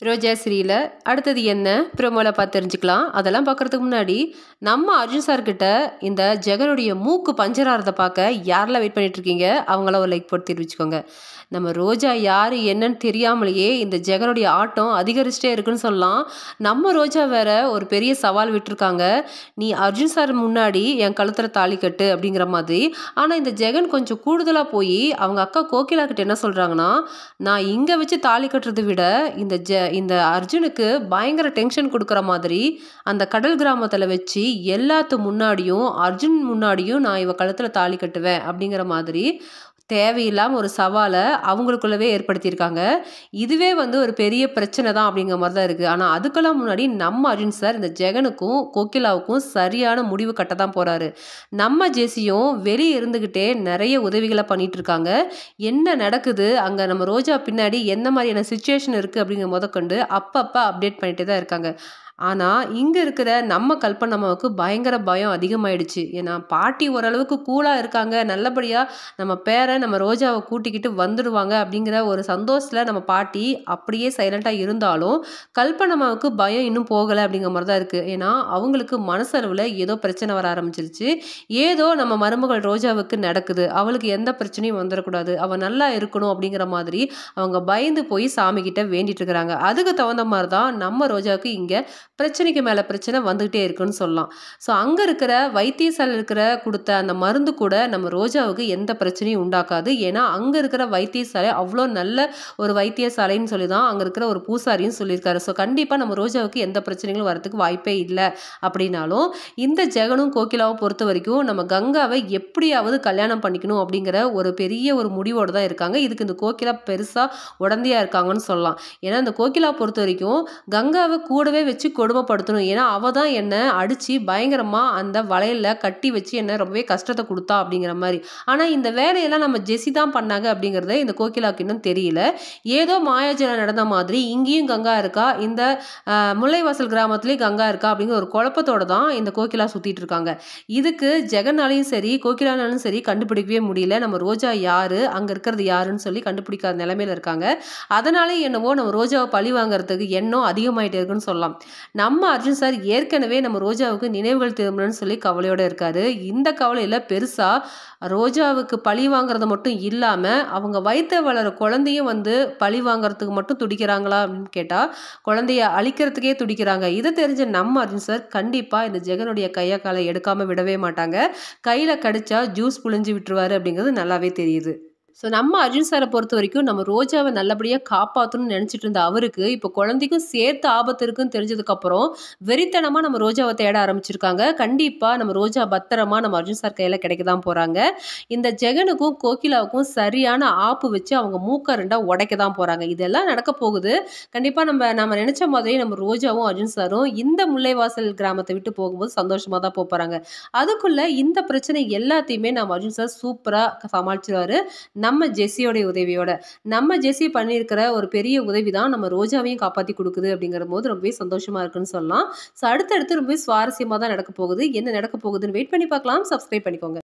ரோஜா சீரியல அடுத்தது என்ன ப்ரோமோல பார்த்து தெரிஞ்சுக்கலாம் அதெல்லாம் பார்க்குறதுக்கு முன்னாடி நம்ம அர்ஜுன் சார் கிட்ட இந்த ஜெகனுடைய மூக்கு பஞ்சர் ஆகிறத பார்க்க யாரெல்லாம் வெயிட் பண்ணிட்டு இருக்கீங்க அவங்கள ஒரு லைக் போட்டு தெரிவிச்சுக்கோங்க நம்ம ரோஜா யார் என்னன்னு தெரியாமலேயே இந்த ஜெகனுடைய ஆட்டம் அதிகரிச்சிட்டே இருக்குன்னு சொல்லலாம் நம்ம ரோஜா வேற ஒரு பெரிய சவால் விட்டுருக்காங்க நீ அர்ஜுன் சார் முன்னாடி என் கழுத்தில் தாலி கட்டு அப்படிங்கிற மாதிரி ஆனால் இந்த ஜெகன் கொஞ்சம் கூடுதலாக போய் அவங்க அக்கா கோகிலா கிட்ட என்ன சொல்கிறாங்கன்னா நான் இங்கே வச்சு தாலி கட்டுறதை விட இந்த ஜ இந்த அர்ஜுனுக்கு பயங்கர டென்ஷன் கொடுக்குற மாதிரி அந்த கடல் கிராமத்தில் வச்சு எல்லாத்து முன்னாடியும் அர்ஜுன் முன்னாடியும் நான் இவ கழுத்தில் தாலி கட்டுவேன் அப்படிங்கிற மாதிரி தேவையில்லாமல் ஒரு சவாலை அவங்களுக்குள்ளவே ஏற்படுத்தியிருக்காங்க இதுவே வந்து ஒரு பெரிய பிரச்சனை தான் அப்படிங்கிற மாதிரி தான் இருக்குது ஆனால் அதுக்கெல்லாம் முன்னாடி நம்ம அர்ஜுன் சார் இந்த ஜெகனுக்கும் கோகிலாவுக்கும் சரியான முடிவு கட்ட தான் போகிறாரு நம்ம ஜெசியும் வெளியே இருந்துக்கிட்டே நிறைய உதவிகளை பண்ணிட்டு இருக்காங்க என்ன நடக்குது அங்கே நம்ம ரோஜா பின்னாடி என்ன மாதிரியான சுச்சுவேஷன் இருக்குது அப்படிங்கிற முதற்கொண்டு அப்பப்போ அப்டேட் பண்ணிட்டு தான் இருக்காங்க ஆனால் இங்கே இருக்கிற நம்ம கல்பனம்மாவுக்கு பயங்கர பயம் அதிகமாயிடுச்சு ஏன்னா பாட்டி ஓரளவுக்கு கூலாக இருக்காங்க நல்லபடியாக நம்ம பேரை நம்ம ரோஜாவை கூட்டிக்கிட்டு வந்துடுவாங்க அப்படிங்கிற ஒரு சந்தோஷத்தில் நம்ம பாட்டி அப்படியே சைலண்ட்டாக இருந்தாலும் கல்பனம்மாவுக்கு பயம் இன்னும் போகலை அப்படிங்கிற மாதிரி தான் இருக்குது ஏன்னா அவங்களுக்கு மனசளவில் ஏதோ பிரச்சனை வர ஆரம்பிச்சிருச்சு ஏதோ நம்ம மருமகள் ரோஜாவுக்கு நடக்குது அவளுக்கு எந்த பிரச்சனையும் வந்துடக்கூடாது அவள் நல்லா இருக்கணும் அப்படிங்கிற மாதிரி அவங்க பயந்து போய் சாமி கிட்ட வேண்டிட்டு இருக்கிறாங்க அதுக்கு தகுந்த மாதிரி தான் நம்ம ரோஜாவுக்கு இங்கே பிரச்சனைக்கு மேலே பிரச்சனை வந்துகிட்டே இருக்குன்னு சொல்லலாம் ஸோ அங்கே இருக்கிற வைத்தியசாலை இருக்கிற கொடுத்த அந்த மருந்து கூட நம்ம ரோஜாவுக்கு எந்த பிரச்சனையும் உண்டாக்காது ஏன்னா அங்கே இருக்கிற வைத்தியசாலை அவ்வளோ நல்ல ஒரு வைத்தியசாலைன்னு சொல்லி தான் அங்கே இருக்கிற ஒரு பூசாரியும் சொல்லியிருக்காரு ஸோ கண்டிப்பாக நம்ம ரோஜாவுக்கு எந்த பிரச்சனைகளும் வரதுக்கு வாய்ப்பே இல்லை அப்படின்னாலும் இந்த ஜெகனும் கோகிலாவை பொறுத்த வரைக்கும் நம்ம கங்காவை எப்படியாவது கல்யாணம் பண்ணிக்கணும் அப்படிங்கிற ஒரு பெரிய ஒரு முடிவோடு தான் இருக்காங்க இதுக்கு இந்த கோகிலா பெருசாக உடந்தையாக இருக்காங்கன்னு சொல்லலாம் ஏன்னா இந்த கோகிலா பொறுத்த வரைக்கும் கங்காவை கூடவே வச்சு கொடுமைப்படுத்தணும் ஏன்னா அவள் தான் என்னை அடித்து பயங்கரமாக அந்த வளையலில் கட்டி வச்சு என்னை ரொம்பவே கஷ்டத்தை கொடுத்தா அப்படிங்கிற மாதிரி ஆனால் இந்த வேலையெல்லாம் நம்ம ஜெஸி தான் பண்ணாங்க அப்படிங்கிறத இந்த கோகிலாவுக்கு இன்னும் தெரியல ஏதோ மாயாஜலம் நடந்த மாதிரி இங்கேயும் கங்கா இருக்கா இந்த முல்லைவாசல் கிராமத்துலேயும் கங்கா இருக்கா அப்படிங்கிற ஒரு குழப்பத்தோடு தான் இந்த கோகிலா சுற்றிட்டு இருக்காங்க இதுக்கு ஜெகனாலையும் சரி கோகிலானாலும் சரி கண்டுபிடிக்கவே முடியல நம்ம ரோஜா யார் அங்கே இருக்கிறது யாருன்னு சொல்லி கண்டுபிடிக்காத நிலைமையில இருக்காங்க அதனாலே என்னவோ நம்ம ரோஜாவை பழி வாங்குறதுக்கு எண்ணம் அதிகமாயிட்டே இருக்குன்னு சொல்லலாம் நம்ம அர்ஜுன் சார் ஏற்கனவே நம்ம ரோஜாவுக்கு நினைவுகள் திரும்பணும்னு சொல்லி கவலையோடு இருக்காரு இந்த கவலையில் பெருசாக ரோஜாவுக்கு பழி வாங்குறது மட்டும் இல்லாமல் அவங்க வயிற்று வளர குழந்தையும் வந்து பழி வாங்குறதுக்கு மட்டும் துடிக்கிறாங்களா அப்படின்னு கேட்டால் குழந்தைய அழிக்கிறதுக்கே துடிக்கிறாங்க இதை தெரிஞ்ச நம்ம அர்ஜுன் சார் கண்டிப்பாக இந்த ஜெகனுடைய கையை காலை எடுக்காமல் விடவே மாட்டாங்க கையில் கடிச்சா ஜூஸ் புழிஞ்சு விட்டுருவாரு அப்படிங்கிறது நல்லாவே தெரியுது ஸோ நம்ம அர்ஜுன் சாரை பொறுத்த வரைக்கும் நம்ம ரோஜாவை நல்லபடியாக காப்பாற்றணும்னு நினச்சிட்டு இருந்த அவருக்கு இப்போ குழந்தைக்கும் சேர்த்து ஆபத்து இருக்குன்னு தெரிஞ்சதுக்கப்புறம் வெறித்தனமாக நம்ம ரோஜாவை தேட ஆரம்பிச்சிருக்காங்க கண்டிப்பாக நம்ம ரோஜா பத்திரமா நம்ம அர்ஜுன் சார் கையில் கிடைக்க தான் போகிறாங்க இந்த ஜெகனுக்கும் கோகிலாவுக்கும் சரியான ஆப்பு வச்சு அவங்க மூக்க ரெண்டாக உடைக்க தான் போகிறாங்க இதெல்லாம் நடக்க போகுது கண்டிப்பாக நம்ம நம்ம நினச்ச மாதிரி நம்ம ரோஜாவும் அர்ஜுன் சாரும் இந்த முல்லைவாசல் கிராமத்தை விட்டு போகும்போது சந்தோஷமாக தான் போகிறாங்க அதுக்குள்ளே இந்த பிரச்சனை எல்லாத்தையுமே நம்ம அர்ஜுன் சார் சூப்பராக சமாளிச்சிருவாரு நம்ம ஜெஸ்ஸியோடைய உதவியோட நம்ம ஜெஸ்ஸி பண்ணியிருக்கிற ஒரு பெரிய உதவி தான் நம்ம ரோஜாவையும் காப்பாற்றி கொடுக்குது அப்படிங்கிற போது ரொம்பவே சந்தோஷமாக இருக்குன்னு சொல்லலாம் ஸோ அடுத்தடுத்து ரொம்பவே சுவாரஸ்யமாக தான் நடக்க போகுது என்ன நடக்க போகுதுன்னு வெயிட் பண்ணி பார்க்கலாம் சப்ஸ்கிரைப் பண்ணிக்கோங்க